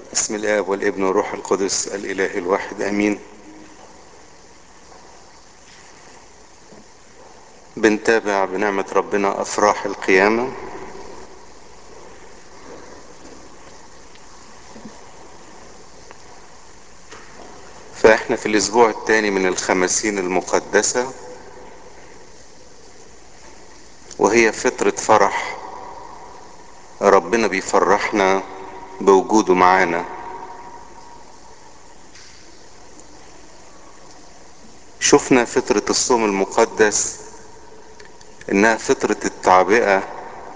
بسم الآب والابن والروح القدس الإله الواحد آمين بنتابع بنعمة ربنا أفراح القيامة فإحنا في الأسبوع الثاني من الخمسين المقدسة وهي فترة فرح ربنا بيفرحنا بوجوده معانا شفنا فترة الصوم المقدس انها فترة التعبئة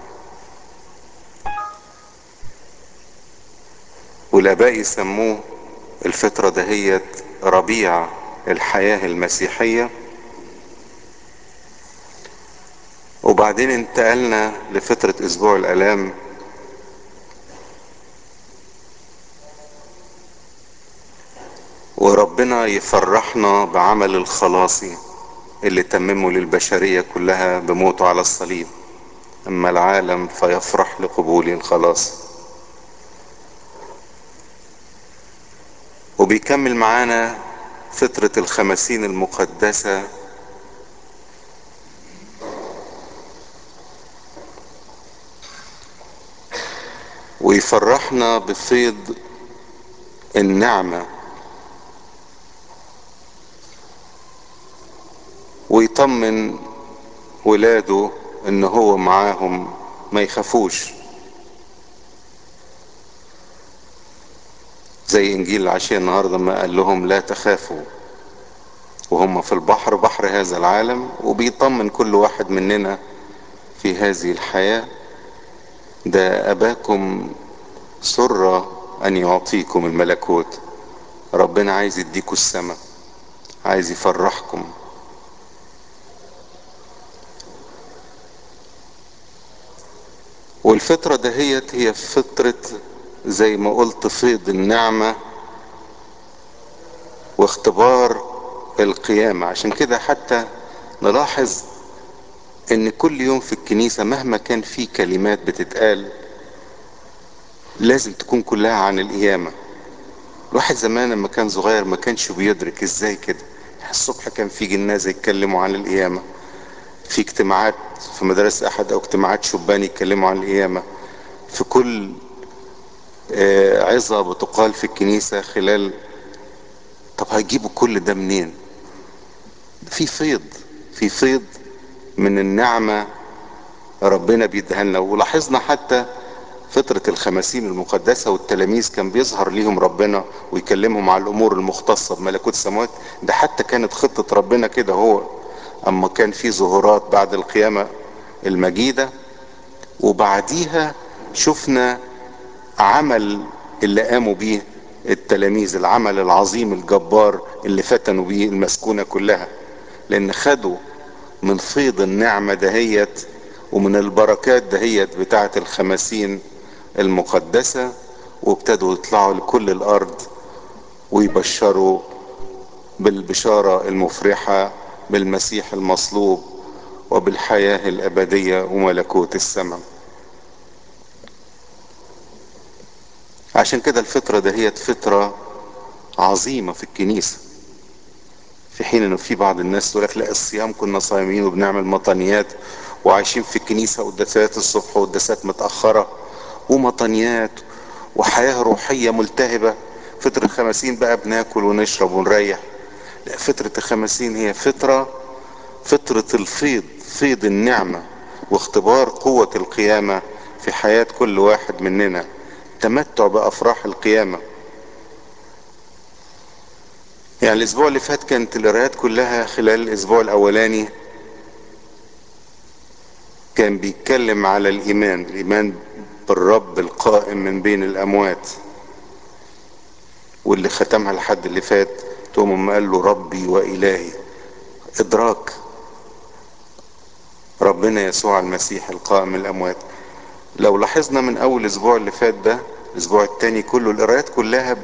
والاباء يسموه الفترة دهيت ربيع الحياة المسيحية وبعدين انتقلنا لفترة اسبوع الالام وربنا يفرحنا بعمل الخلاصي اللي تممه للبشرية كلها بموته على الصليب اما العالم فيفرح لقبول الخلاص وبيكمل معانا فترة الخمسين المقدسة ويفرحنا بفيض النعمة ويطمن ولاده ان هو معاهم ما يخافوش زي انجيل العشية النهاردة ما قال لهم لا تخافوا وهم في البحر بحر هذا العالم وبيطمن كل واحد مننا في هذه الحياة ده اباكم سر ان يعطيكم الملكوت ربنا عايز يديكوا السماء عايز يفرحكم والفترة دهيت هي فترة زي ما قلت فيض النعمة واختبار القيامة عشان كده حتى نلاحظ ان كل يوم في الكنيسة مهما كان في كلمات بتتقال لازم تكون كلها عن القيامة الواحد زمان لما كان صغير ما كانش بيدرك ازاي كده الصبح كان في جنازة يتكلموا عن القيامة في اجتماعات في مدارس احد او اجتماعات شبان يتكلموا عن القيامة في كل عظة بتقال في الكنيسة خلال طب هيجيبوا كل ده منين في فيض في فيض من النعمة ربنا بيديها لنا ولاحظنا حتى فترة الخمسين المقدسة والتلاميذ كان بيظهر ليهم ربنا ويكلمهم على الأمور المختصة بملكوت السماوات ده حتى كانت خطة ربنا كده هو أما كان في ظهورات بعد القيامة المجيدة وبعديها شفنا عمل اللي قاموا بيه التلاميذ العمل العظيم الجبار اللي فتنوا بيه المسكونة كلها لأن خدوا من فيض النعمة دهيت ومن البركات دهيت بتاعة الخمسين المقدسة وابتدوا يطلعوا لكل الأرض ويبشروا بالبشارة المفرحة بالمسيح المصلوب وبالحياة الأبدية وملكوت السماء عشان كده الفترة دهيت فترة عظيمة في الكنيسة في حين انه في بعض الناس تقول لك لا الصيام كنا صايمين وبنعمل مطنيات وعايشين في الكنيسة قداسات الصبح وقداسات متأخرة ومطنيات وحياة روحية ملتهبة فترة خمسين بقى بناكل ونشرب ونريح لا فترة الخمسين هي فترة فترة الفيض فيض النعمة واختبار قوة القيامة في حياة كل واحد مننا تمتع بأفراح القيامة يعني الأسبوع اللي فات كانت القراءات كلها خلال الأسبوع الأولاني كان بيتكلم على الإيمان الإيمان بالرب القائم من بين الأموات واللي ختمها الحد اللي فات توم قال له ربي وإلهي إدراك ربنا يسوع المسيح القائم من الأموات لو لاحظنا من أول الأسبوع اللي فات ده الأسبوع التاني كله القراءات كلها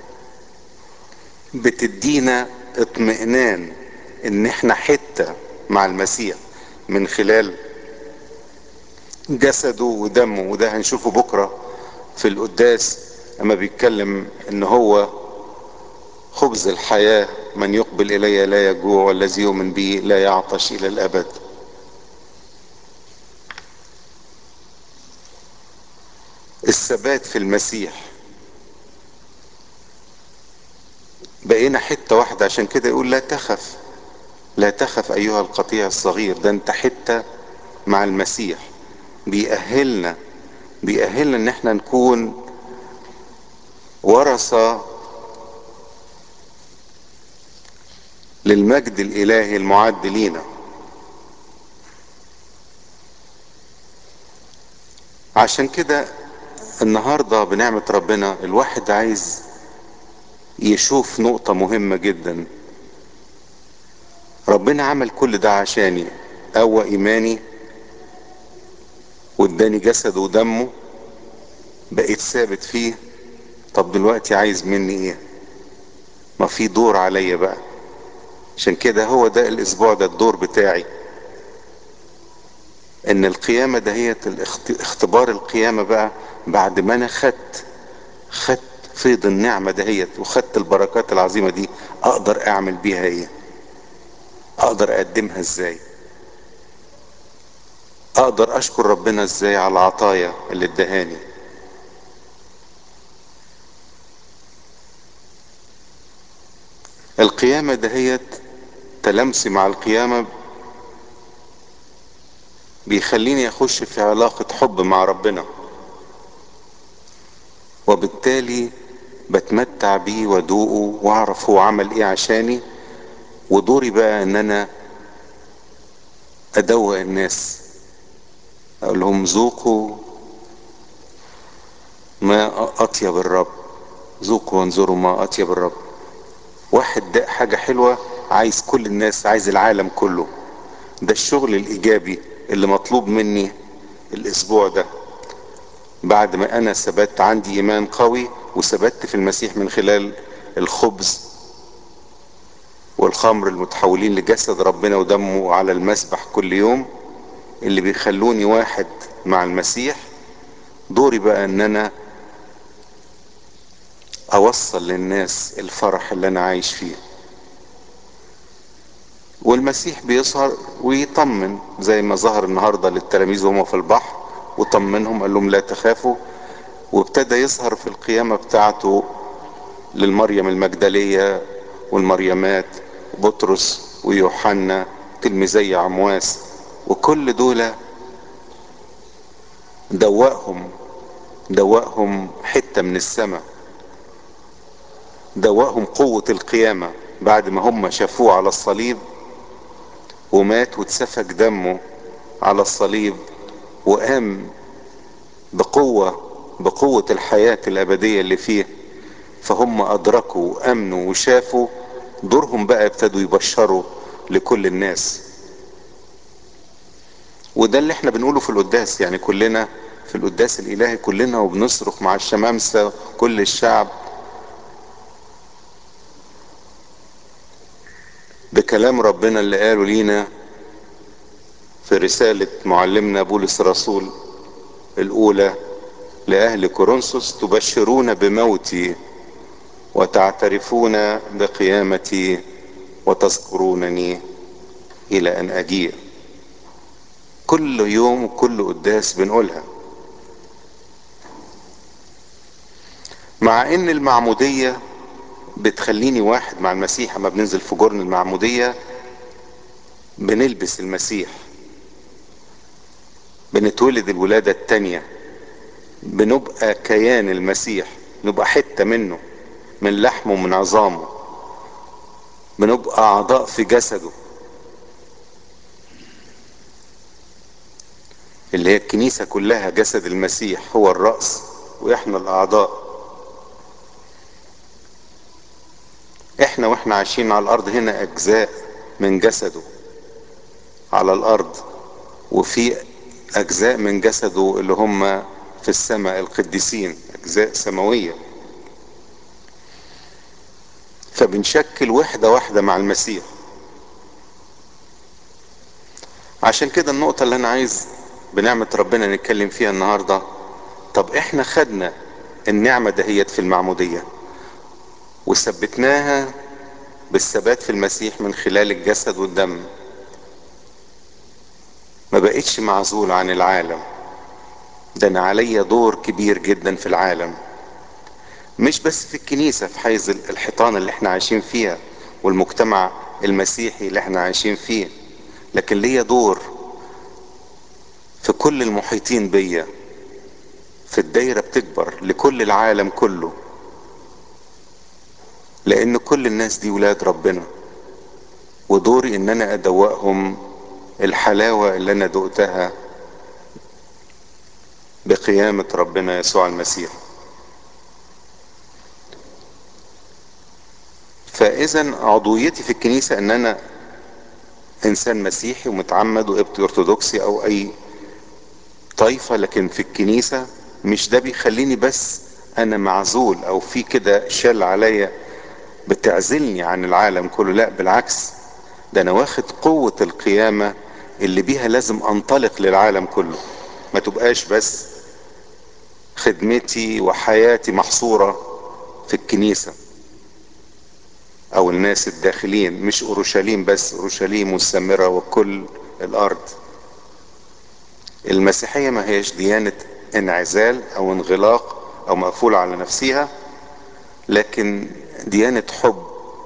بتدينا اطمئنان ان احنا حتة مع المسيح من خلال جسده ودمه وده هنشوفه بكرة في القداس اما بيتكلم ان هو خبز الحياة من يقبل الي لا يجوع والذي يؤمن بي لا يعطش الى الابد الثبات في المسيح بقينا حتة واحدة عشان كده يقول لا تخف لا تخف ايها القطيع الصغير ده انت حتة مع المسيح بيأهلنا بيأهلنا ان احنا نكون ورثة للمجد الالهي المعد لينا عشان كده النهاردة بنعمة ربنا الواحد عايز يشوف نقطة مهمة جدا ربنا عمل كل ده عشاني قوى ايماني واداني جسد ودمه بقيت ثابت فيه طب دلوقتي عايز مني ايه ما في دور عليا بقى عشان كده هو ده الاسبوع ده الدور بتاعي ان القيامة دهيت الاخت- اختبار القيامة بقى بعد ما انا خدت خدت فيض النعمة دهيت وخدت البركات العظيمة دي اقدر اعمل بيها ايه اقدر اقدمها ازاي اقدر اشكر ربنا ازاي على العطايا اللي ادهاني القيامة دهيت تلامسي مع القيامة بيخليني اخش في علاقة حب مع ربنا وبالتالي بتمتع بيه وادوقه واعرف هو عمل ايه عشاني ودوري بقى ان انا ادوق الناس اقول لهم ذوقوا ما اطيب الرب ذوقوا وانظروا ما اطيب الرب واحد ده حاجة حلوة عايز كل الناس عايز العالم كله ده الشغل الايجابي اللي مطلوب مني الاسبوع ده بعد ما انا ثبت عندي ايمان قوي وثبت في المسيح من خلال الخبز والخمر المتحولين لجسد ربنا ودمه على المسبح كل يوم اللي بيخلوني واحد مع المسيح دوري بقى ان انا اوصل للناس الفرح اللي انا عايش فيه والمسيح بيظهر ويطمن زي ما ظهر النهارده للتلاميذ وهم في البحر وطمنهم قال لهم لا تخافوا وابتدى يظهر في القيامة بتاعته للمريم المجدلية والمريمات بطرس ويوحنا تلميذي عمواس وكل دول دوقهم دوقهم حتة من السماء دوقهم قوة القيامة بعد ما هم شافوه على الصليب ومات واتسفك دمه على الصليب وقام بقوة بقوة الحياة الأبدية اللي فيه فهم أدركوا وأمنوا وشافوا دورهم بقى ابتدوا يبشروا لكل الناس وده اللي احنا بنقوله في القداس يعني كلنا في القداس الإلهي كلنا وبنصرخ مع الشمامسة كل الشعب بكلام ربنا اللي قاله لينا في رسالة معلمنا بولس الرسول الأولى لأهل كورنثوس تبشرون بموتي وتعترفون بقيامتي وتذكرونني إلى أن أجيء كل يوم وكل قداس بنقولها مع ان المعمودية بتخليني واحد مع المسيح اما بننزل في جرن المعمودية بنلبس المسيح بنتولد الولادة التانية بنبقى كيان المسيح نبقى حتة منه من لحمه ومن عظامه بنبقى اعضاء في جسده اللي هي الكنيسة كلها جسد المسيح هو الرأس واحنا الاعضاء احنا واحنا عايشين على الارض هنا اجزاء من جسده على الارض وفي اجزاء من جسده اللي هم في السماء القديسين اجزاء سماوية فبنشكل وحدة واحدة مع المسيح عشان كده النقطة اللي انا عايز بنعمة ربنا نتكلم فيها النهاردة طب احنا خدنا النعمة دهيت في المعمودية وثبتناها بالثبات في المسيح من خلال الجسد والدم ما بقتش معزول عن العالم ده انا عليا دور كبير جدا في العالم مش بس في الكنيسة في حيز الحيطان اللي احنا عايشين فيها والمجتمع المسيحي اللي احنا عايشين فيه لكن ليا دور في كل المحيطين بيا في الدايرة بتكبر لكل العالم كله لان كل الناس دي ولاد ربنا ودوري ان انا ادوقهم الحلاوة اللي انا دقتها بقيامة ربنا يسوع المسيح فاذا عضويتي في الكنيسة ان انا انسان مسيحي ومتعمد وقبطي ارثوذكسي او اي طائفة لكن في الكنيسة مش ده بيخليني بس انا معزول او في كده شل عليا بتعزلني عن العالم كله لا بالعكس ده انا واخد قوة القيامة اللي بيها لازم انطلق للعالم كله ما تبقاش بس خدمتي وحياتي محصورة في الكنيسة او الناس الداخلين مش اورشليم بس اورشليم والسامرة وكل الارض المسيحية ما هيش ديانة انعزال او انغلاق او مقفولة على نفسها لكن ديانة حب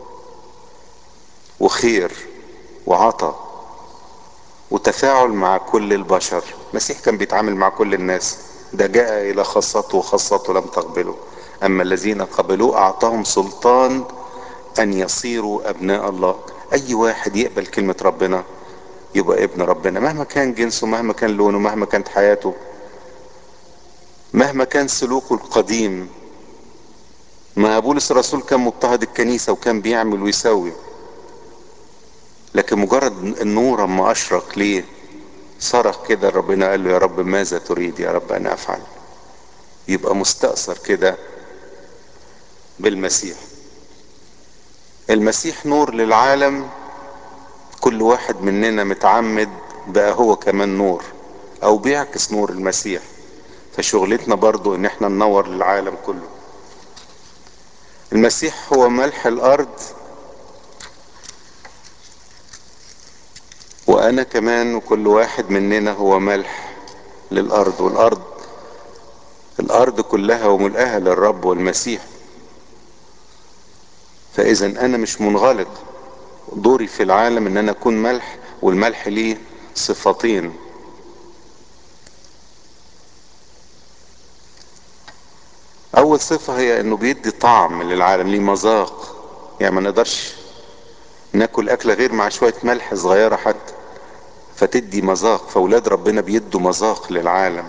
وخير وعطا وتفاعل مع كل البشر المسيح كان بيتعامل مع كل الناس ده جاء الى خاصته وخاصته لم تقبله اما الذين قبلوه اعطاهم سلطان ان يصيروا ابناء الله اي واحد يقبل كلمة ربنا يبقى ابن ربنا مهما كان جنسه مهما كان لونه مهما كانت حياته مهما كان سلوكه القديم ما بولس الرسول كان مضطهد الكنيسة وكان بيعمل ويسوي لكن مجرد النور اما اشرق ليه صرخ كده ربنا قال له يا رب ماذا تريد يا رب انا افعل يبقى مستأثر كده بالمسيح المسيح نور للعالم كل واحد مننا متعمد بقى هو كمان نور او بيعكس نور المسيح فشغلتنا برضو ان احنا ننور للعالم كله المسيح هو ملح الارض وانا كمان وكل واحد مننا هو ملح للارض والارض الارض كلها وملئها للرب والمسيح فاذا انا مش منغلق دوري في العالم ان انا اكون ملح والملح ليه صفتين اول صفة هي انه بيدي طعم للعالم ليه مذاق يعني ما نقدرش ناكل اكلة غير مع شوية ملح صغيرة حتى فتدي مذاق فاولاد ربنا بيدوا مذاق للعالم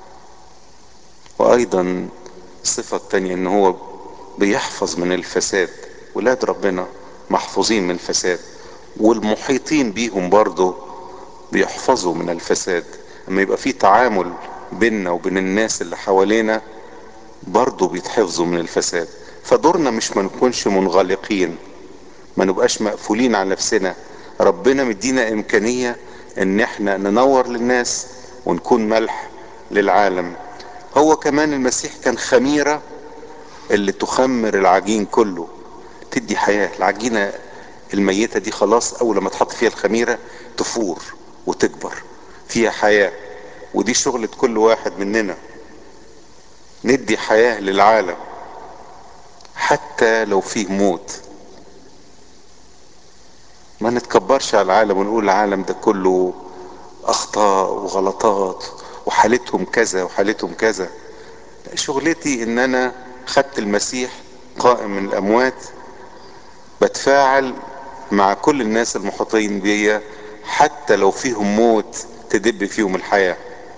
وايضا الصفة التانية ان هو بيحفظ من الفساد ولاد ربنا محفوظين من الفساد والمحيطين بيهم برضه بيحفظوا من الفساد اما يبقى في تعامل بيننا وبين الناس اللي حوالينا برضه بيتحفظوا من الفساد فدورنا مش ما نكونش منغلقين ما نبقاش مقفولين على نفسنا ربنا مدينا امكانية ان احنا ننور للناس ونكون ملح للعالم هو كمان المسيح كان خميرة اللي تخمر العجين كله تدي حياة العجينة الميتة دي خلاص اول لما تحط فيها الخميرة تفور وتكبر فيها حياة ودي شغلة كل واحد مننا ندي حياة للعالم حتى لو فيه موت ما نتكبرش على العالم ونقول العالم ده كله اخطاء وغلطات وحالتهم كذا وحالتهم كذا شغلتي ان انا خدت المسيح قائم من الاموات بتفاعل مع كل الناس المحيطين بيا حتى لو فيهم موت تدب فيهم الحياة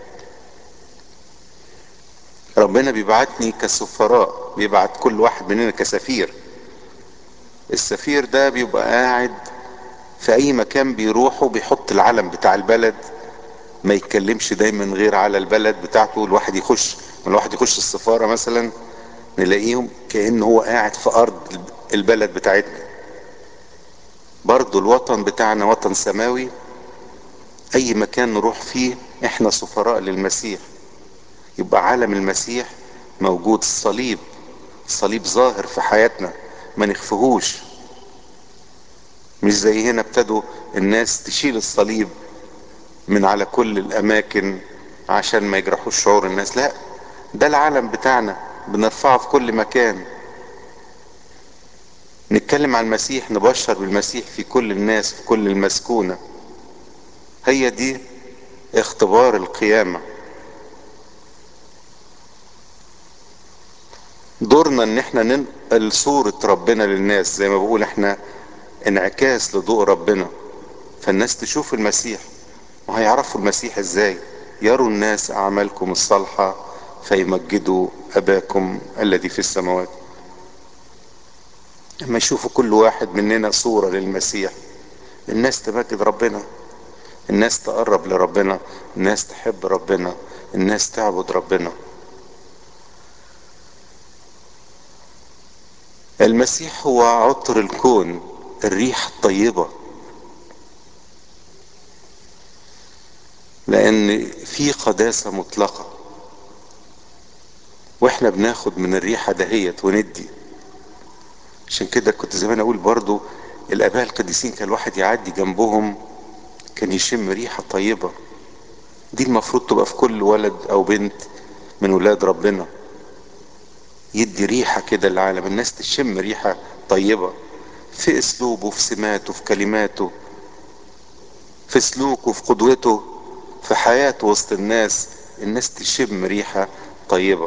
ربنا بيبعتني كسفراء بيبعت كل واحد مننا كسفير السفير ده بيبقى قاعد في اي مكان بيروحه بيحط العلم بتاع البلد ما يتكلمش دايما غير على البلد بتاعته الواحد يخش الواحد يخش السفارة مثلا نلاقيهم كأنه هو قاعد في ارض البلد بتاعتنا برضو الوطن بتاعنا وطن سماوي اي مكان نروح فيه احنا سفراء للمسيح يبقى عالم المسيح موجود الصليب الصليب ظاهر في حياتنا ما نخفهوش مش زي هنا ابتدوا الناس تشيل الصليب من على كل الاماكن عشان ما يجرحوش شعور الناس لا ده العالم بتاعنا بنرفعه في كل مكان نتكلم عن المسيح نبشر بالمسيح في كل الناس في كل المسكونة هي دي اختبار القيامة دورنا ان احنا ننقل صورة ربنا للناس زي ما بقول احنا انعكاس لضوء ربنا فالناس تشوف المسيح وهيعرفوا المسيح ازاي يروا الناس اعمالكم الصالحة فيمجدوا اباكم الذي في السماوات لما يشوفوا كل واحد مننا صورة للمسيح الناس تمجد ربنا الناس تقرب لربنا الناس تحب ربنا الناس تعبد ربنا المسيح هو عطر الكون الريح الطيبة لان في قداسة مطلقة واحنا بناخد من الريحة دهيت وندي عشان كده كنت زمان اقول برضو الاباء القديسين كان الواحد يعدي جنبهم كان يشم ريحة طيبة دي المفروض تبقى في كل ولد او بنت من ولاد ربنا يدي ريحة كده للعالم الناس تشم ريحة طيبة في اسلوبه في سماته في كلماته في سلوكه في قدوته في حياته وسط الناس الناس تشم ريحة طيبة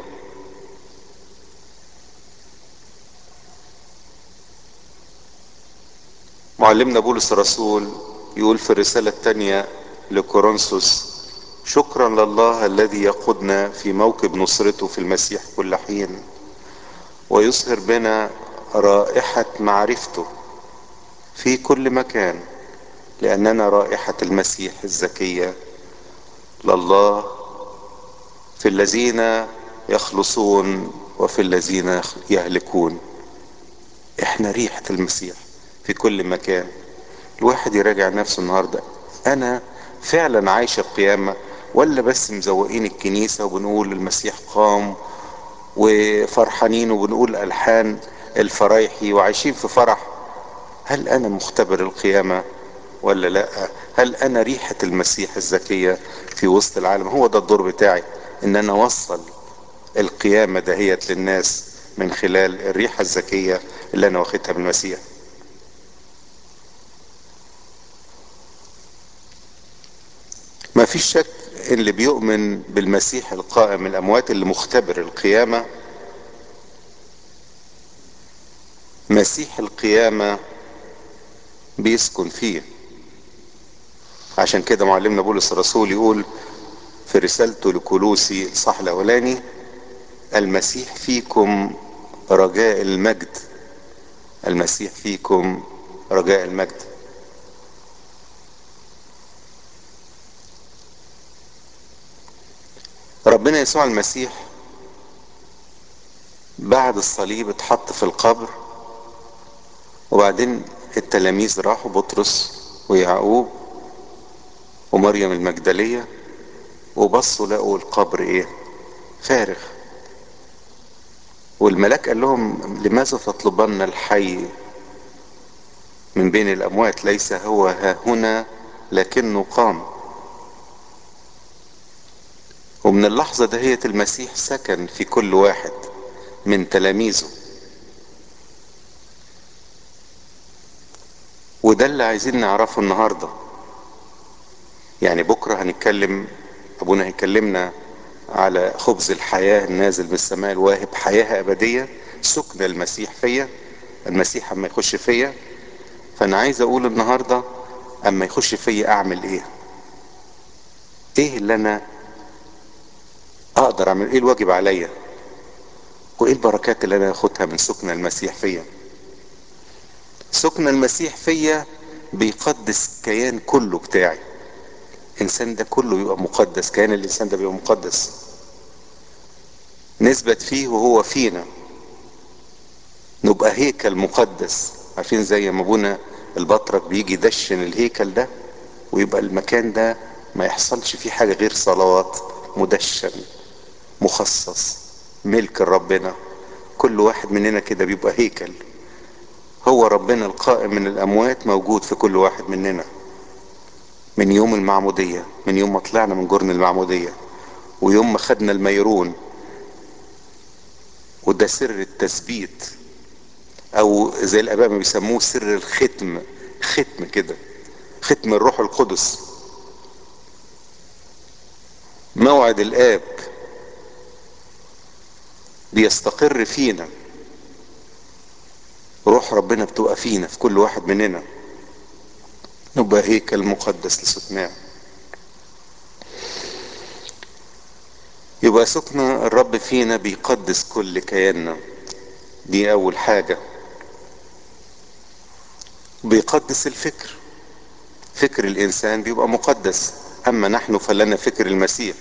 معلمنا بولس الرسول يقول في الرسالة الثانية لكورنثوس شكرا لله الذي يقودنا في موكب نصرته في المسيح كل حين ويظهر بنا رائحة معرفته في كل مكان لأننا رائحة المسيح الزكية لله في الذين يخلصون وفي الذين يهلكون احنا ريحة المسيح في كل مكان الواحد يراجع نفسه النهاردة انا فعلا عايش القيامة ولا بس مزوقين الكنيسة وبنقول المسيح قام وفرحانين وبنقول الحان الفرايحي وعايشين في فرح هل انا مختبر القيامة ولا لا هل انا ريحة المسيح الزكية في وسط العالم هو ده الدور بتاعي ان انا اوصل القيامة دهيت للناس من خلال الريحة الزكية اللي انا واخدها من المسيح ما فيش شك اللي بيؤمن بالمسيح القائم من الاموات اللي مختبر القيامة مسيح القيامة بيسكن فيه عشان كده معلمنا بولس الرسول يقول في رسالته لكولوسي الصح الاولاني المسيح فيكم رجاء المجد المسيح فيكم رجاء المجد ربنا يسوع المسيح بعد الصليب اتحط في القبر وبعدين التلاميذ راحوا بطرس ويعقوب ومريم المجدلية وبصوا لقوا القبر ايه فارغ والملاك قال لهم لماذا تطلبن الحي من بين الاموات ليس هو ها هنا لكنه قام ومن اللحظة دهية المسيح سكن في كل واحد من تلاميذه وده اللي عايزين نعرفه النهاردة يعني بكرة هنتكلم ابونا هيكلمنا على خبز الحياة النازل من السماء الواهب حياة ابدية سكن المسيح فيا المسيح اما يخش فيا فانا عايز اقول النهاردة اما يخش فيا اعمل ايه ايه اللي انا اقدر اعمل ايه الواجب عليا وايه البركات اللي انا اخدها من سكن المسيح فيا سكن المسيح فيا بيقدس كيان كله بتاعي الانسان ده كله يبقى مقدس كيان الانسان ده بيبقى مقدس نثبت فيه وهو فينا نبقى هيكل مقدس عارفين زي ما ابونا البطرك بيجي يدشن الهيكل ده ويبقى المكان ده ما يحصلش فيه حاجة غير صلوات مدشن مخصص ملك ربنا كل واحد مننا كده بيبقى هيكل هو ربنا القائم من الاموات موجود في كل واحد مننا من يوم المعمودية من يوم ما طلعنا من جرن المعمودية ويوم ما خدنا الميرون وده سر التثبيت او زي الاباء ما بيسموه سر الختم ختم كده ختم الروح القدس موعد الاب بيستقر فينا روح ربنا بتبقى فينا في كل واحد مننا نبقى هيكل مقدس لسكناه يبقى سكن الرب فينا بيقدس كل كياننا دي اول حاجة بيقدس الفكر فكر الانسان بيبقى مقدس اما نحن فلنا فكر المسيح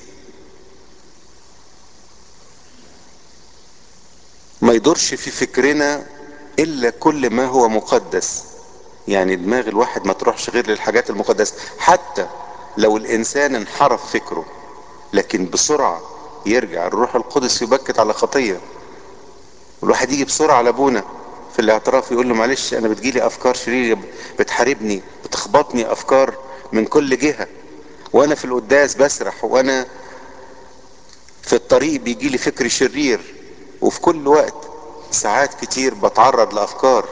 ما يدورش في فكرنا الا كل ما هو مقدس يعني دماغ الواحد ما تروحش غير للحاجات المقدسة حتى لو الانسان انحرف فكره لكن بسرعة يرجع الروح القدس يبكت على خطية والواحد يجي بسرعة لابونا في الاعتراف يقول له معلش انا بتجيلي افكار شريرة بتحاربني بتخبطني افكار من كل جهة وانا في القداس بسرح وانا في الطريق بيجيلي فكر شرير وفي كل وقت ساعات كتير بتعرض لافكار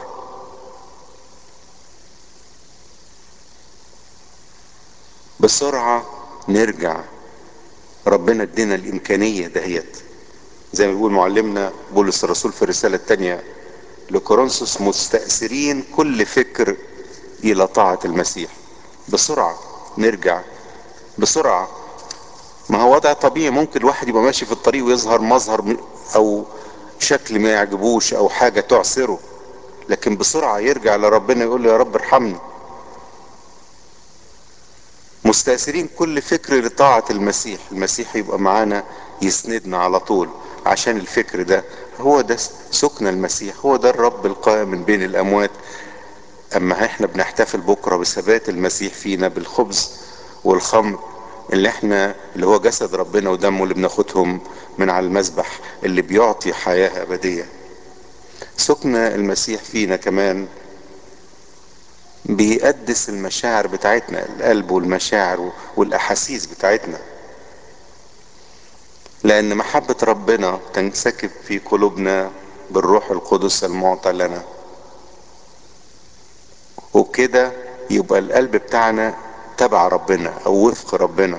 بسرعة نرجع ربنا ادينا الامكانية دهيت زي ما بيقول معلمنا بولس الرسول في الرسالة التانية لكورنثوس مستأثرين كل فكر الى طاعة المسيح بسرعة نرجع بسرعة ما هو وضع طبيعي ممكن الواحد يبقى ماشي في الطريق ويظهر مظهر او شكل ما يعجبوش او حاجة تعسره لكن بسرعة يرجع لربنا يقول له يا رب ارحمني مستأثرين كل فكر لطاعة المسيح المسيح يبقى معانا يسندنا على طول عشان الفكر ده هو ده سكن المسيح هو ده الرب القائم من بين الأموات أما احنا بنحتفل بكرة بثبات المسيح فينا بالخبز والخمر اللي احنا اللي هو جسد ربنا ودمه اللي بناخدهم من على المذبح اللي بيعطي حياة أبدية سكن المسيح فينا كمان بيقدس المشاعر بتاعتنا القلب والمشاعر والاحاسيس بتاعتنا لان محبة ربنا تنسكب في قلوبنا بالروح القدس المعطى لنا وبكده يبقى القلب بتاعنا تبع ربنا او وفق ربنا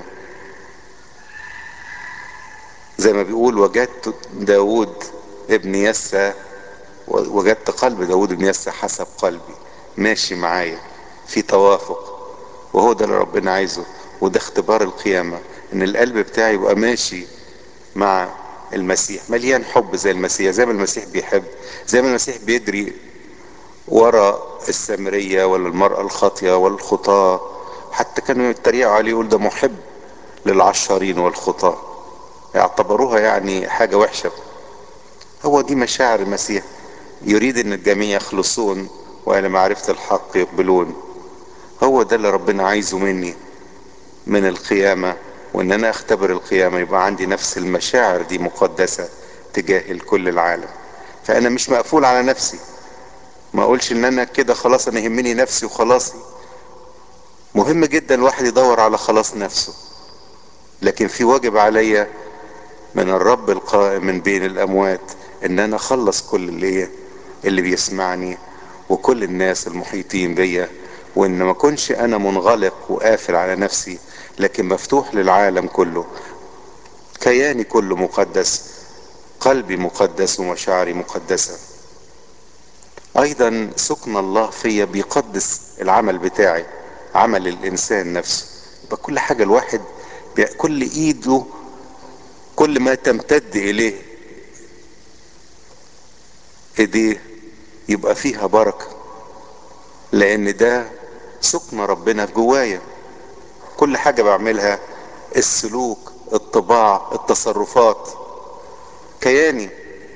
زي ما بيقول وجدت داود ابن يسى وجدت قلب داود ابن يسى حسب قلبي ماشي معايا في توافق وهو ده اللي ربنا عايزه وده اختبار القيامة ان القلب بتاعي يبقى ماشي مع المسيح مليان حب زي المسيح زي ما المسيح بيحب زي ما المسيح بيدري ورا السامرية ولا المرأة الخاطية والخطاة حتى كانوا يتريقوا عليه يقول ده محب للعشارين والخطاة يعتبروها يعني حاجة وحشة هو دي مشاعر المسيح يريد ان الجميع يخلصون والى معرفة الحق يقبلون هو ده اللي ربنا عايزه مني من القيامة وان انا اختبر القيامة يبقى عندي نفس المشاعر دي مقدسة تجاه الكل العالم فانا مش مقفول على نفسي ما اقولش ان انا كده خلاص انا يهمني نفسي وخلاصي مهم جدا الواحد يدور على خلاص نفسه لكن في واجب عليا من الرب القائم من بين الاموات ان انا اخلص كل اللي اللي بيسمعني وكل الناس المحيطين بيا وان ما كنش انا منغلق وقافل على نفسي لكن مفتوح للعالم كله كياني كله مقدس قلبي مقدس ومشاعري مقدسة ايضا سكن الله فيا بيقدس العمل بتاعي عمل الانسان نفسه يبقى كل حاجة الواحد كل ايده كل ما تمتد اليه ايديه يبقى فيها بركة لان ده سكن ربنا جوايا كل حاجة بعملها السلوك الطباع التصرفات كياني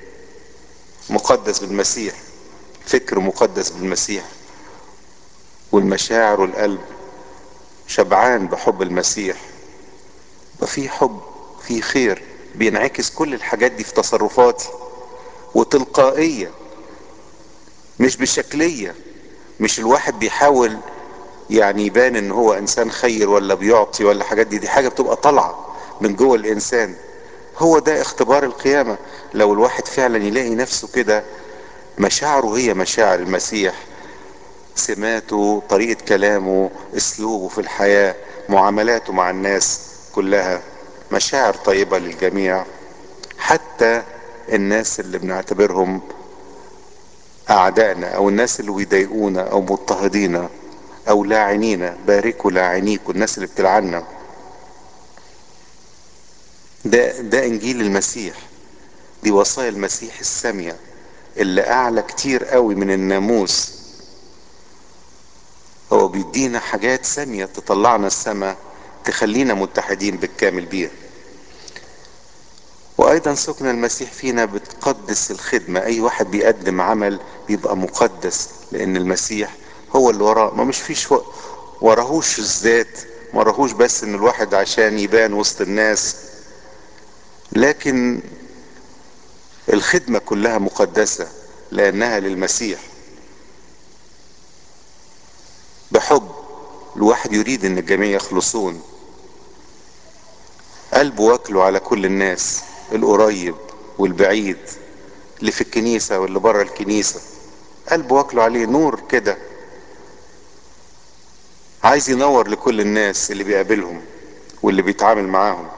مقدس بالمسيح فكر مقدس بالمسيح والمشاعر والقلب شبعان بحب المسيح وفي حب في خير بينعكس كل الحاجات دي في تصرفاتي وتلقائية مش بشكلية مش الواحد بيحاول يعني يبان ان هو انسان خير ولا بيعطي ولا حاجات دي دي حاجة بتبقى طالعة من جوه الانسان هو ده اختبار القيامة لو الواحد فعلا يلاقي نفسه كده مشاعره هي مشاعر المسيح سماته طريقة كلامه اسلوبه في الحياة معاملاته مع الناس كلها مشاعر طيبة للجميع حتى الناس اللي بنعتبرهم اعدائنا او الناس اللي بيضايقونا او مضطهدينا او لاعنينا باركوا لاعنيكوا الناس اللي بتلعنا ده ده انجيل المسيح دي وصايا المسيح السامية اللي اعلى كتير قوي من الناموس هو بيدينا حاجات سامية تطلعنا السماء تخلينا متحدين بالكامل بيها وايضا سكن المسيح فينا بتقدس الخدمة اي واحد بيقدم عمل بيبقى مقدس لان المسيح هو اللي وراه ما مش فيش و... وراهوش الذات ما وراهوش بس ان الواحد عشان يبان وسط الناس لكن الخدمة كلها مقدسة لانها للمسيح بحب الواحد يريد ان الجميع يخلصون قلبه واكله على كل الناس القريب والبعيد اللي في الكنيسة واللي بره الكنيسة قلبه واكله عليه نور كده عايز ينور لكل الناس اللي بيقابلهم واللي بيتعامل معاهم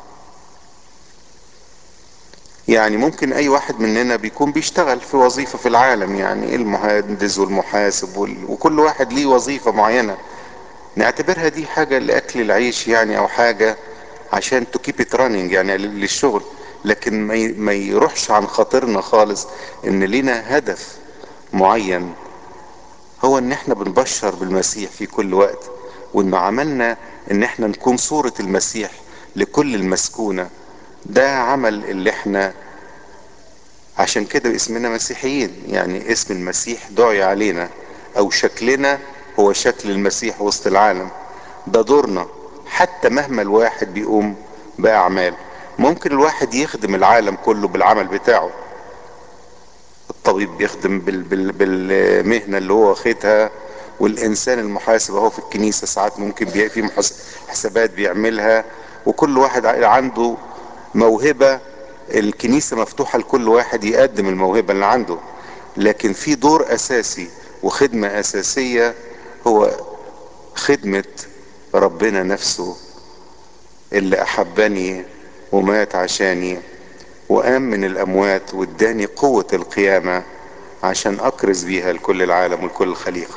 يعني ممكن اي واحد مننا بيكون بيشتغل في وظيفة في العالم يعني المهندس والمحاسب وال... وكل واحد ليه وظيفة معينة نعتبرها دي حاجة لأكل العيش يعني أو حاجة عشان تو كيب ات رانينج يعني للشغل لكن ما ما يروحش عن خاطرنا خالص ان لينا هدف معين هو ان احنا بنبشر بالمسيح في كل وقت وان عملنا ان احنا نكون صورة المسيح لكل المسكونة ده عمل اللي احنا عشان كده اسمنا مسيحيين يعني اسم المسيح دعي علينا او شكلنا هو شكل المسيح وسط العالم ده دورنا حتى مهما الواحد بيقوم بأعمال ممكن الواحد يخدم العالم كله بالعمل بتاعه الطبيب بيخدم بال بال بالمهنة اللي هو واخدها والإنسان المحاسب اهو في الكنيسة ساعات ممكن بي في حسابات بيعملها وكل واحد عنده موهبة الكنيسة مفتوحة لكل واحد يقدم الموهبة اللي عنده لكن في دور أساسي وخدمة أساسية هو خدمة ربنا نفسه اللي احبني ومات عشاني وقام من الاموات واداني قوة القيامة عشان اكرز بيها لكل العالم ولكل الخليقة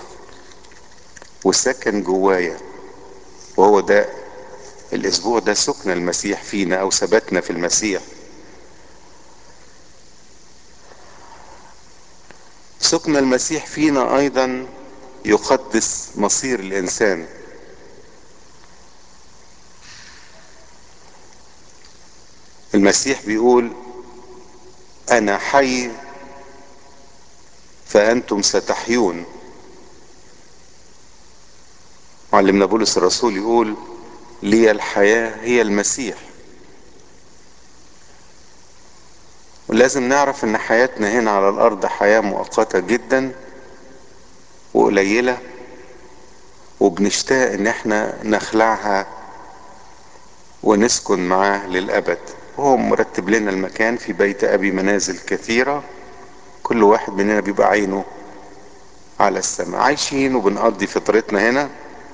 وسكن جوايا وهو ده الاسبوع ده سكن المسيح فينا او ثبتنا في المسيح سكن المسيح فينا ايضا يقدس مصير الانسان المسيح بيقول انا حي فانتم ستحيون معلمنا بولس الرسول يقول لي الحياة هي المسيح ولازم نعرف ان حياتنا هنا على الارض حياة مؤقتة جدا وقليلة وبنشتاق ان احنا نخلعها ونسكن معاه للابد وهو مرتب لنا المكان في بيت ابي منازل كثيرة كل واحد مننا بيبقى عينه على السماء عايشين وبنقضي فطرتنا هنا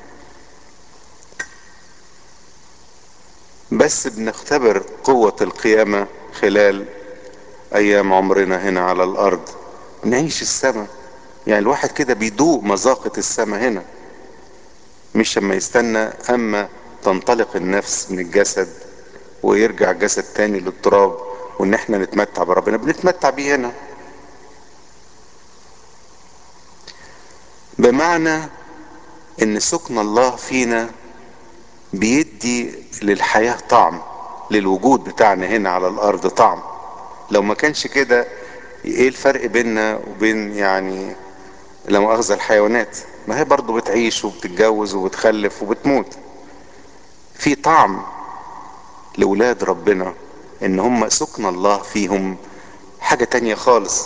بس بنختبر قوة القيامة خلال ايام عمرنا هنا على الارض نعيش السماء يعني الواحد كده بيدوق مذاقة السماء هنا مش لما يستنى اما تنطلق النفس من الجسد ويرجع الجسد تاني للتراب وان احنا نتمتع بربنا بنتمتع بيه هنا بمعنى ان سكن الله فينا بيدي للحياة طعم للوجود بتاعنا هنا على الارض طعم لو ما كانش كده ايه الفرق بيننا وبين يعني لا مؤاخذة الحيوانات ما هي برضو بتعيش وبتتجوز وبتخلف وبتموت في طعم لولاد ربنا ان هم سكن الله فيهم حاجة تانية خالص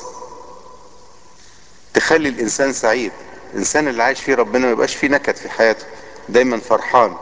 تخلي الانسان سعيد الانسان اللي عايش فيه ربنا ما يبقاش فيه نكد في حياته دايما فرحان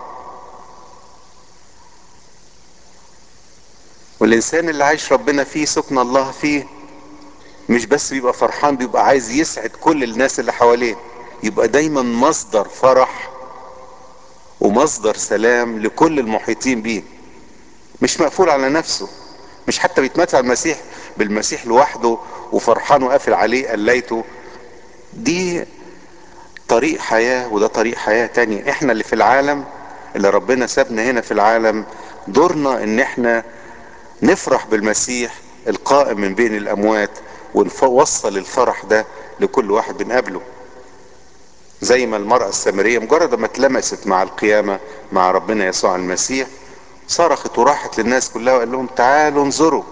والانسان اللي عايش ربنا فيه سكن الله فيه مش بس بيبقى فرحان بيبقى عايز يسعد كل الناس اللي حواليه يبقى دايما مصدر فرح ومصدر سلام لكل المحيطين بيه مش مقفول على نفسه مش حتى بيتمتع المسيح بالمسيح لوحده وفرحان وقافل عليه قليته دي طريق حياة وده طريق حياة تاني احنا اللي في العالم اللي ربنا سابنا هنا في العالم دورنا ان احنا نفرح بالمسيح القائم من بين الاموات ونوصل الفرح ده لكل واحد بنقابله زي ما المرأة السامرية مجرد ما اتلمست مع القيامة مع ربنا يسوع المسيح صرخت وراحت للناس كلها وقال لهم تعالوا انظروا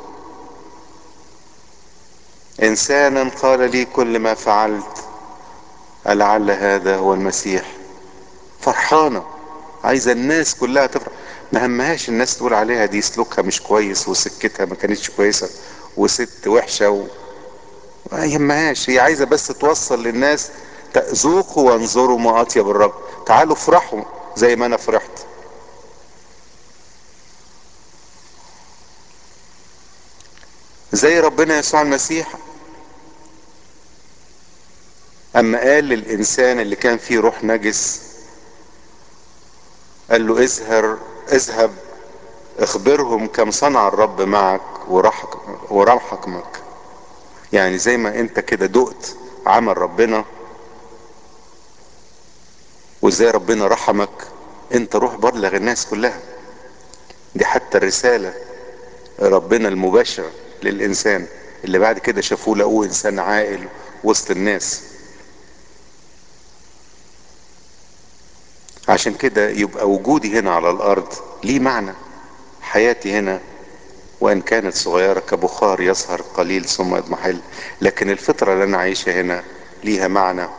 انسانا قال لي كل ما فعلت لعل هذا هو المسيح فرحانة عايزة الناس كلها تفرح ما همهاش الناس تقول عليها دي سلوكها مش كويس وسكتها ما كانتش كويسة وست وحشة و... ما يهمهاش هي عايزة بس توصل للناس ذوقوا وانظروا ما اطيب الرب تعالوا افرحوا زي ما انا فرحت زي ربنا يسوع المسيح اما قال للانسان اللي كان فيه روح نجس قال له اذهب اذهب اخبرهم كم صنع الرب معك ورحك ورحمك يعني زي ما انت كده دقت عمل ربنا وازاي ربنا رحمك انت روح بلغ الناس كلها دي حتى الرسالة ربنا المباشرة للإنسان اللي بعد كده شافوه لقوه إنسان عاقل وسط الناس عشان كده يبقى وجودي هنا على الأرض ليه معنى حياتي هنا وإن كانت صغيرة كبخار يظهر قليل ثم يضمحل لكن الفترة اللي أنا عايشها هنا ليها معنى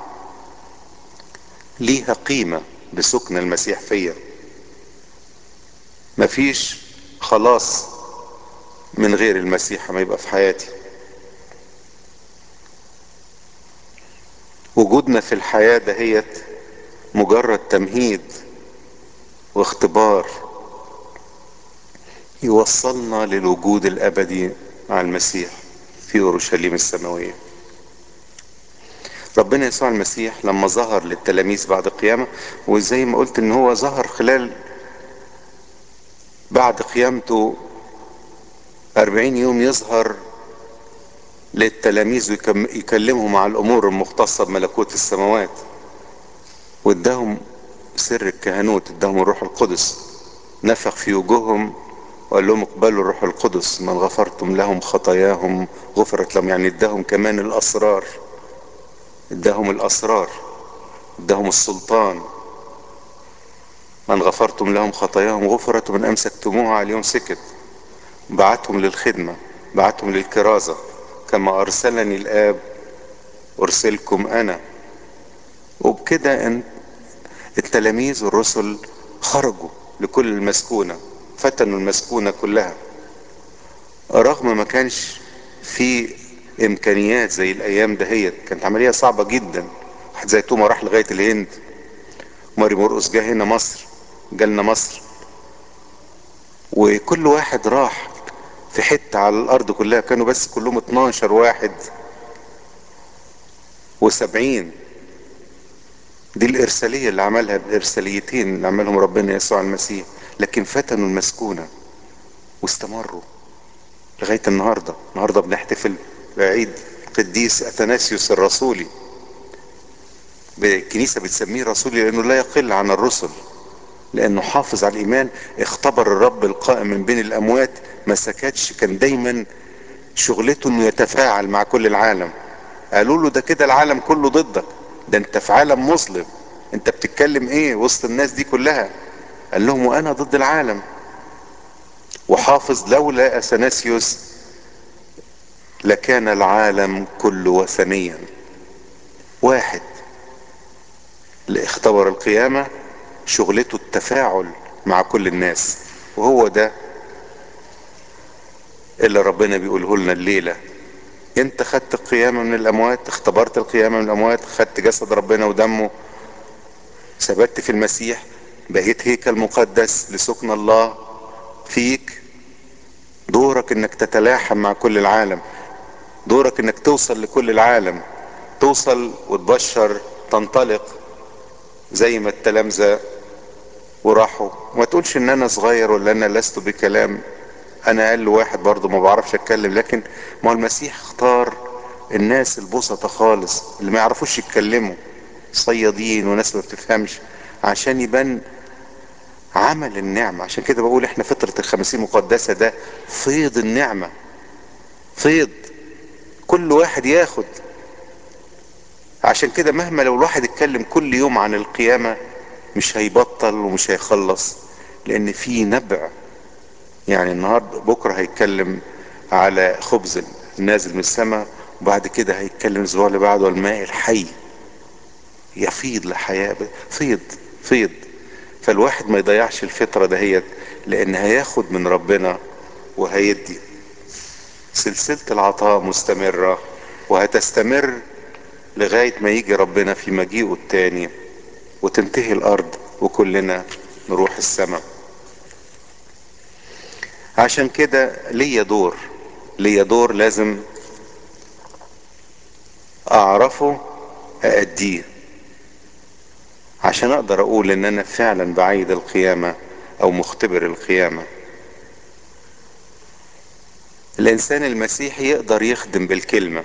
ليها قيمة بسكن المسيح فيا مفيش خلاص من غير المسيح ما يبقى في حياتي وجودنا في الحياة دهيت مجرد تمهيد واختبار يوصلنا للوجود الابدي مع المسيح في اورشليم السماويه ربنا يسوع المسيح لما ظهر للتلاميذ بعد القيامه وزي ما قلت ان هو ظهر خلال بعد قيامته أربعين يوم يظهر للتلاميذ ويكلمهم على الأمور المختصة بملكوت السماوات واداهم سر الكهنوت اداهم الروح القدس نفخ في وجوههم وقال لهم اقبلوا الروح القدس من غفرتم لهم خطاياهم غفرت لهم يعني اداهم كمان الاسرار اداهم الاسرار اداهم السلطان من غفرتم لهم خطاياهم غفرت ومن امسكتموها على اليوم سكت بعتهم للخدمة بعتهم للكرازة كما ارسلني الاب ارسلكم انا وبكده ان التلاميذ والرسل خرجوا لكل المسكونة فتنوا المسكونة كلها رغم ما كانش في امكانيات زي الايام دهيت كانت عملية صعبة جدا واحد زي توما راح لغاية الهند ماري مرقس جه هنا مصر جالنا مصر وكل واحد راح في حتة على الارض كلها كانوا بس كلهم 12 واحد وسبعين دي الارسالية اللي عملها الارساليتين اللي عملهم ربنا يسوع المسيح لكن فتنوا المسكونة واستمروا لغاية النهاردة النهاردة بنحتفل بعيد قديس اثناسيوس الرسولي الكنيسة بتسميه رسولي لانه لا يقل عن الرسل لانه حافظ على الايمان اختبر الرب القائم من بين الاموات ما سكتش كان دايما شغلته انه يتفاعل مع كل العالم قالوا له ده كده العالم كله ضدك ده انت في عالم مظلم انت بتتكلم ايه وسط الناس دي كلها قال لهم وانا ضد العالم وحافظ لولا اثناسيوس لكان العالم كله وثنيا واحد اللي اختبر القيامة شغلته التفاعل مع كل الناس وهو ده اللي ربنا بيقوله لنا الليلة انت خدت القيامة من الاموات اختبرت القيامة من الاموات خدت جسد ربنا ودمه ثبت في المسيح بقيت هيكل مقدس لسكن الله فيك دورك انك تتلاحم مع كل العالم دورك انك توصل لكل العالم توصل وتبشر تنطلق زي ما التلامذة وراحوا ما تقولش ان انا صغير ولا انا لست بكلام انا اقل واحد برضه ما بعرفش اتكلم لكن ما هو المسيح اختار الناس البسطة خالص اللي ما يعرفوش يتكلموا صيادين وناس ما بتفهمش عشان يبان عمل النعمة عشان كده بقول احنا فترة الخمسين مقدسة ده فيض النعمة فيض كل واحد ياخد عشان كده مهما لو الواحد اتكلم كل يوم عن القيامة مش هيبطل ومش هيخلص لان في نبع يعني النهارده بكره هيتكلم على خبز نازل من السماء وبعد كده هيتكلم الاسبوع اللي بعده الماء الحي يفيض لحياة فيض فيض فالواحد ما يضيعش الفترة دهيت لان هياخد من ربنا وهيدي سلسلة العطاء مستمرة وهتستمر لغاية ما يجي ربنا في مجيئه التاني وتنتهي الارض وكلنا نروح السماء عشان كده ليا دور ليا دور لازم اعرفه ااديه عشان اقدر اقول ان انا فعلا بعيد القيامة او مختبر القيامة الانسان المسيحي يقدر يخدم بالكلمة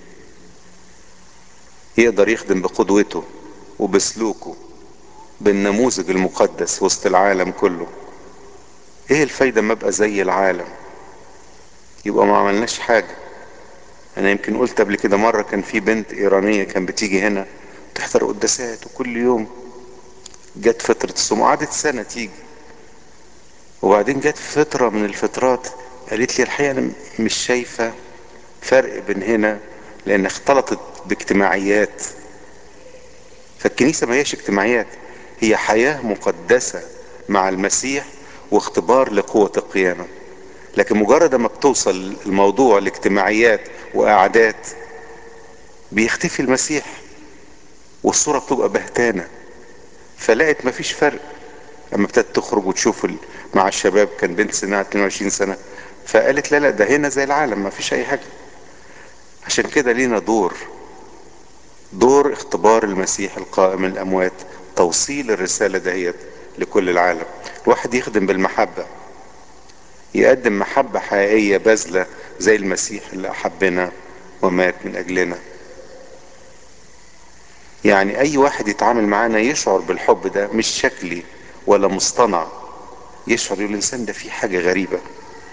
يقدر يخدم بقدوته وبسلوكه بالنموذج المقدس وسط العالم كله ايه الفايدة ما ابقى زي العالم يبقى ما عملناش حاجة انا يمكن قلت قبل كده مرة كان في بنت ايرانية كان بتيجي هنا تحضر قداسات وكل يوم جت فترة الصوم قعدت سنة تيجي وبعدين جت فترة من الفترات قالت لي الحقيقة انا مش شايفة فرق بين هنا لان اختلطت باجتماعيات فالكنيسة ما هيش اجتماعيات هي حياة مقدسة مع المسيح واختبار لقوة القيامة لكن مجرد ما بتوصل الموضوع لاجتماعيات وقعدات بيختفي المسيح والصورة بتبقى بهتانة فلقت مفيش فرق اما ابتدت تخرج وتشوف مع الشباب كان بنت سنها 22 سنة فقالت لا لا ده هنا زي العالم مفيش اي حاجة عشان كده لينا دور دور اختبار المسيح القائم من الاموات توصيل الرسالة دهيت لكل العالم الواحد يخدم بالمحبة يقدم محبة حقيقية باذلة زي المسيح اللي احبنا ومات من اجلنا يعني اي واحد يتعامل معانا يشعر بالحب ده مش شكلي ولا مصطنع يشعر الانسان ده في حاجة غريبة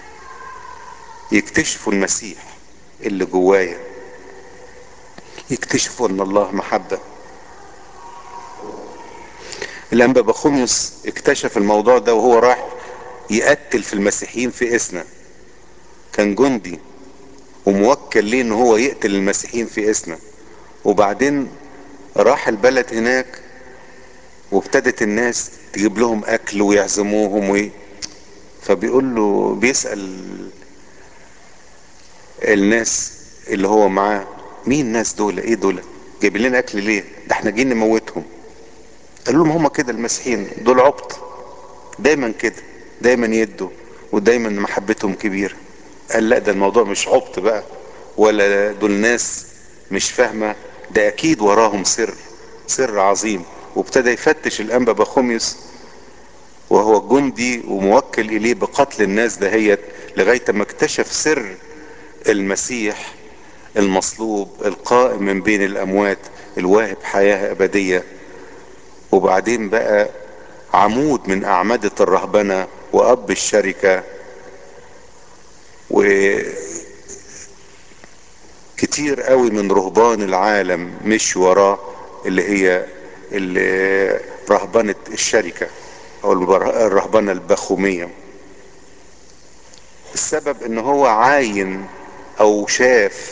يكتشفوا المسيح اللي جوايا يكتشفوا ان الله محبة الانبا بخوميوس اكتشف الموضوع ده وهو راح يقتل في المسيحيين في اسنا كان جندي وموكل ليه ان هو يقتل المسيحيين في اسنا وبعدين راح البلد هناك وابتدت الناس تجيب لهم اكل ويعزموهم و... فبيقول له بيسأل الناس اللي هو معاه مين الناس دول ايه دول جايبين لنا اكل ليه ده احنا جايين نموتهم قال لهم هما كده المسيحيين دول عبط دايما كده دايما يدوا ودايما محبتهم كبيرة قال لا ده الموضوع مش عبط بقى ولا دول ناس مش فاهمة ده اكيد وراهم سر سر عظيم وابتدى يفتش الانبا بخوميوس وهو جندي وموكل اليه بقتل الناس دهيت لغاية ما اكتشف سر المسيح المصلوب القائم من بين الاموات الواهب حياة ابدية وبعدين بقى عمود من اعمدة الرهبنة واب الشركة وكتير قوي من رهبان العالم مش وراه اللي هي اللي رهبنة الشركة او الرهبنة البخومية السبب ان هو عاين او شاف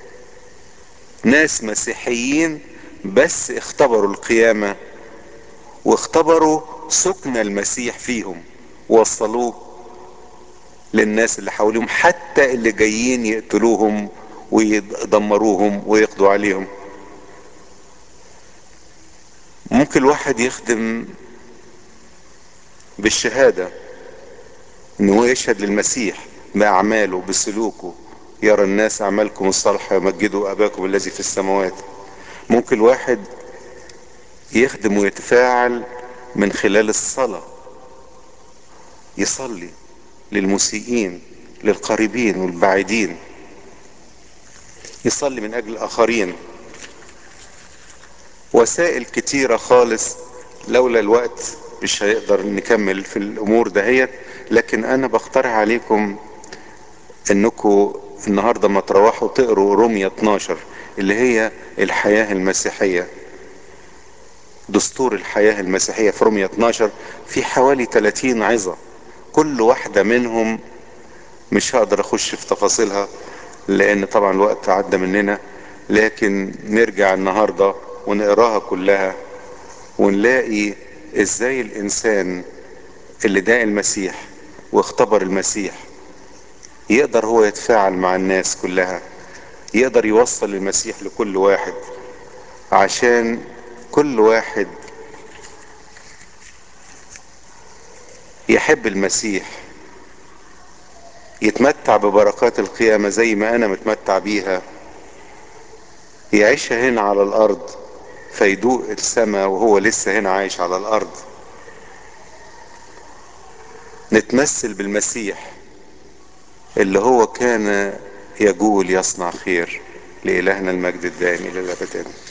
ناس مسيحيين بس اختبروا القيامة واختبروا سكن المسيح فيهم وصلوه للناس اللي حواليهم حتى اللي جايين يقتلوهم ويدمروهم ويقضوا عليهم ممكن الواحد يخدم بالشهادة ان هو يشهد للمسيح بأعماله بسلوكه يرى الناس أعمالكم الصالحة يمجدوا أباكم الذي في السماوات ممكن الواحد يخدم ويتفاعل من خلال الصلاة يصلي للمسيئين للقريبين والبعيدين يصلي من أجل الآخرين وسائل كتيرة خالص لولا الوقت مش هيقدر نكمل في الأمور دهيت لكن أنا بقترح عليكم إنكم النهاردة ما تروحوا تقروا رومية 12 اللي هي الحياة المسيحية دستور الحياة المسيحية في رومية 12 في حوالي 30 عظة كل واحدة منهم مش هقدر اخش في تفاصيلها لان طبعا الوقت عدى مننا لكن نرجع النهاردة ونقراها كلها ونلاقي ازاي الانسان اللي داعي المسيح واختبر المسيح يقدر هو يتفاعل مع الناس كلها يقدر يوصل المسيح لكل واحد عشان كل واحد يحب المسيح يتمتع ببركات القيامة زي ما أنا متمتع بيها يعيشها هنا على الأرض فيدوق السماء وهو لسه هنا عايش على الأرض نتمثل بالمسيح اللي هو كان يقول يصنع خير لإلهنا المجد الدائم إلى الأبد